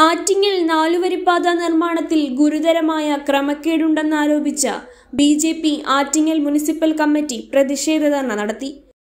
ആറ്റിങ്ങൽ നാലുവരിപ്പാത നിർമ്മാണത്തിൽ ഗുരുതരമായ ക്രമക്കേടുണ്ടെന്നാരോപിച്ച B J P Attingal municipal committee പ്രതിഷേധ ധർണ നടത്തി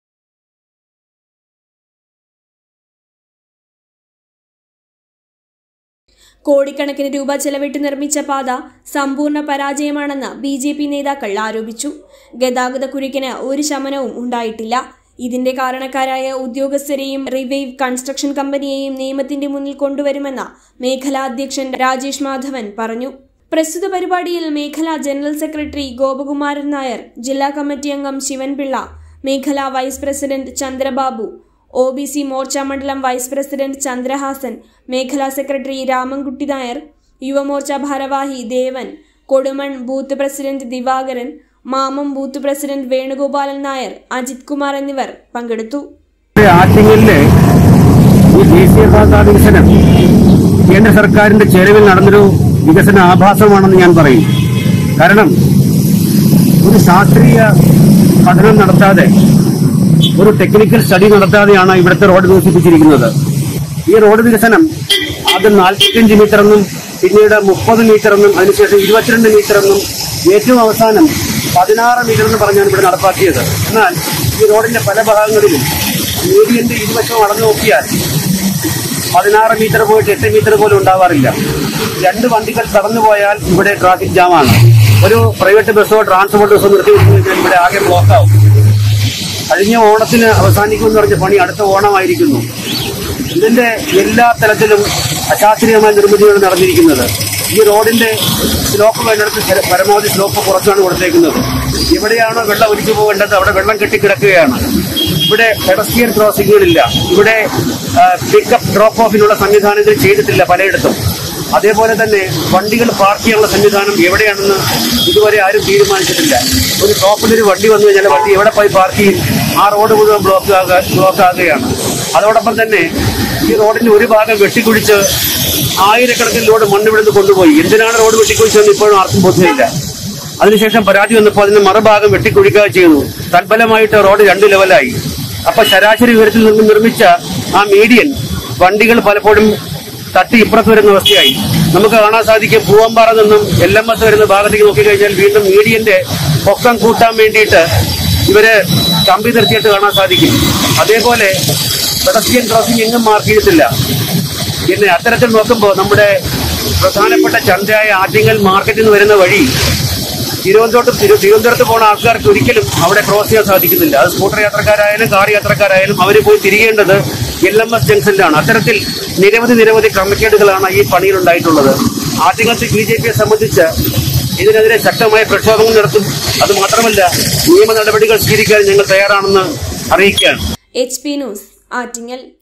കോടിക്കണക്കിന് രൂപ ചെലവിട്ട് നിർമ്മിച്ച പാത സമ്പൂർണ്ണ പരാജയമാണെന്ന് ബി ജെ പി നേതാക്കൾ ആരോപിച്ചു ഗതാഗത കുരുക്കിന് ഒരു ശമനവും ഉണ്ടായിട്ടില്ല ഇതിന്റെ കാരണക്കാരായ ഉദ്യോഗസ്ഥരെയും റിവൈവ് കൺസ്ട്രക്ഷൻ കമ്പനിയെയും നിയമത്തിന്റെ മുന്നിൽ കൊണ്ടുവരുമെന്ന് മേഖലാ അധ്യക്ഷൻ രാജേഷ് മാധവൻ പറഞ്ഞു പ്രസ്തുത പരിപാടിയിൽ മേഖലാ ജനറൽ സെക്രട്ടറി ഗോപകുമാരൻ നായർ ജില്ലാ കമ്മിറ്റി അംഗം ശിവൻപിള്ള മേഖലാ vice president Chandrababu O B C Morcha മണ്ഡലം വൈസ് പ്രസിഡന്റ് ചന്ദ്രഹാസൻ മേഖലാ സെക്രട്ടറി രാമൻകുട്ടി നായർ യുവമോർച്ച ഭാരവാഹി Devan Kodumon booth president Divakaran Mamam booth president Venugopalan Nair Ajith Kumar എന്നിവർ പങ്കെടുത്തു ആറ്റിങ്ങലിലെ ഈ ദേശീയപാത വികസനം കേന്ദ്ര സർക്കാരിന്റെ ചെലവിൽ നടന്നൊരു വികസന ആഭാസമാണെന്ന് ഞാൻ പറയും കാരണം ഒരു ശാസ്ത്രീയ പഠനം നടത്താതെ ഒരു ടെക്നിക്കൽ സ്റ്റഡി നടത്താതെയാണ് ഇവിടുത്തെ റോഡ് വികസിപ്പിച്ചിരിക്കുന്നത് ഈ റോഡ് വികസനം ആദ്യം നാൽപ്പത്തിയഞ്ച് മീറ്റർ എന്നും പിന്നീട് മുപ്പത് മീറ്റർ എന്നും അതിനുശേഷം ഇരുപത്തിരണ്ട് മീറ്റർ എന്നും ഏറ്റവും അവസാനം പതിനാറ് മീറ്റർ എന്ന് പറഞ്ഞാണ് ഇവിടെ നടപ്പാക്കിയത് എന്നാൽ ഈ റോഡിന്റെ പല ഭാഗങ്ങളിലും മീഡിയന്റെ ഇരുവശവും അളന്നു നോക്കിയാൽ പതിനാറ് മീറ്റർ പോയിട്ട് എട്ട് മീറ്റർ പോലും ഉണ്ടാവാറില്ല രണ്ട് വണ്ടികൾ കടന്നു പോയാൽ ഇവിടെ ട്രാഫിക് ജാമാണ് ഒരു പ്രൈവറ്റ് ബസ്സോ ട്രാൻസ്പോർട്ട് ബസ്സോ നിർത്തി വെച്ച് കഴിഞ്ഞാൽ ഇവിടെ ആകെ ബ്ലോക്കാവും കഴിഞ്ഞ ഓണത്തിന് അവസാനിക്കുമെന്ന് പറഞ്ഞ പണി അടുത്ത ഓണമായിരിക്കുന്നു ഇതിന്റെ എല്ലാ തലത്തിലും അശാസ്ത്രീയമായ നിർമ്മിതിയാണ് നടന്നിരിക്കുന്നത് ഈ റോഡിന്റെ സ്ലോപ്പ് വേണ്ടിടത്ത് ചില- പരമാവധി സ്ലോപ്പ് കുറച്ചാണ് കൊടുത്തേക്കുന്നത് എവിടെയാണോ വെള്ളം ഒലിച്ചു പോകേണ്ടത് അവിടെ വെള്ളം കെട്ടിക്കിടക്കുകയാണ് ഇവിടെ പെഡസ്ട്രിയൻ ക്രോസിങ്ങുകളില്ല ഇവിടെ പിക്കപ്പ് ഡ്രോപ്പ് ഓഫിനുള്ള സംവിധാനങ്ങൾ ചെയ്തിട്ടില്ല പലയിടത്തും അതേപോലെ തന്നെ വണ്ടികൾ പാർക്ക് ചെയ്യാനുള്ള സംവിധാനം എവിടെയാണെന്ന് ഇതുവരെ ആരും തീരുമാനിച്ചിട്ടില്ല ഒരു ടോപ്പിലൊരു വണ്ടി വന്നു കഴിഞ്ഞാൽ വണ്ടി എവിടെ പോയി പാർക്ക് ചെയ്യും ആ റോഡ് മുഴുവൻ ബ്ലോക്ക് ആകാ ബ്ലോക്ക് ആകുകയാണ് അതോടൊപ്പം തന്നെ ഈ റോഡിന്റെ ഒരു ഭാഗം വെട്ടിക്കുഴിച്ച് ആയിരക്കണക്കിന് ലോഡ് മണ്ണ് ഇവിടുന്ന് കൊണ്ടുപോയി എന്തിനാണ് റോഡ് വെട്ടിക്കുഴിച്ചതെന്ന് ഇപ്പോഴും ആർക്കും ബോധ്യമില്ല അതിനുശേഷം പരാതി വന്നപ്പോൾ അതിന്റെ മറുഭാഗം വെട്ടിക്കുഴിക്കുക ചെയ്തു തൽഫലമായിട്ട് റോഡ് രണ്ട് ലെവലായി അപ്പൊ ശരാശരി ഉയരത്തിൽ നിന്ന് നിർമ്മിച്ച ആ മീഡിയൻ വണ്ടികൾ പലപ്പോഴും തട്ടി ഇപ്പുറത്ത് വരുന്ന അവസ്ഥയായി നമുക്ക് കാണാൻ സാധിക്കും പൂവമ്പാറ നിന്നും എൽ എം എസ് വരുന്ന ഭാഗത്തേക്ക് നോക്കിക്കഴിഞ്ഞാൽ വീണ്ടും മീഡിയന്റെ പൊക്കം കൂട്ടാൻ വേണ്ടിയിട്ട് ഇവര് കമ്പി നിർത്തിയിട്ട് കാണാൻ സാധിക്കും അതേപോലെ പെഡസ്ട്രിയൻ ക്രോസിംഗ് എങ്ങും മാർക്ക് ചെയ്തിട്ടില്ല പിന്നെ അത്തരത്തിൽ നോക്കുമ്പോൾ നമ്മുടെ പ്രധാനപ്പെട്ട ചന്തയായ ആറ്റിങ്ങൽ മാർക്കറ്റിൽ നിന്ന് വരുന്ന വഴി തിരുവനന്തപുരത്ത് തിരു- തിരുവനന്തപുരത്ത് പോകുന്ന ആൾക്കാർക്ക് ഒരിക്കലും അവിടെ ക്രോസ് ചെയ്യാൻ സാധിക്കുന്നില്ല അത് സ്കൂട്ടർ യാത്രക്കാരായാലും കാർ യാത്രക്കാരായാലും അവർ പോയി തിരികേണ്ടത് എൽ എം എസ് ജംഗ്ഷനിലാണ് അത്തരത്തിൽ നിരവധി നിരവധി ക്രമക്കേടുകളാണ് ഈ പണിയിൽ ഉണ്ടായിട്ടുള്ളത് ആറ്റിങ്ങൽ ബി ജെ പിയെ സംബന്ധിച്ച് ഇതിനെതിരെ ശക്തമായ പ്രക്ഷോഭങ്ങൾ നടത്തും അത് മാത്രമല്ല നിയമ നടപടികൾ സ്വീകരിക്കാൻ ഞങ്ങൾ തയ്യാറാണെന്ന് അറിയിക്കുകയാണ് എച്ച് പി ന്യൂസ് ആറ്റിങ്ങൽ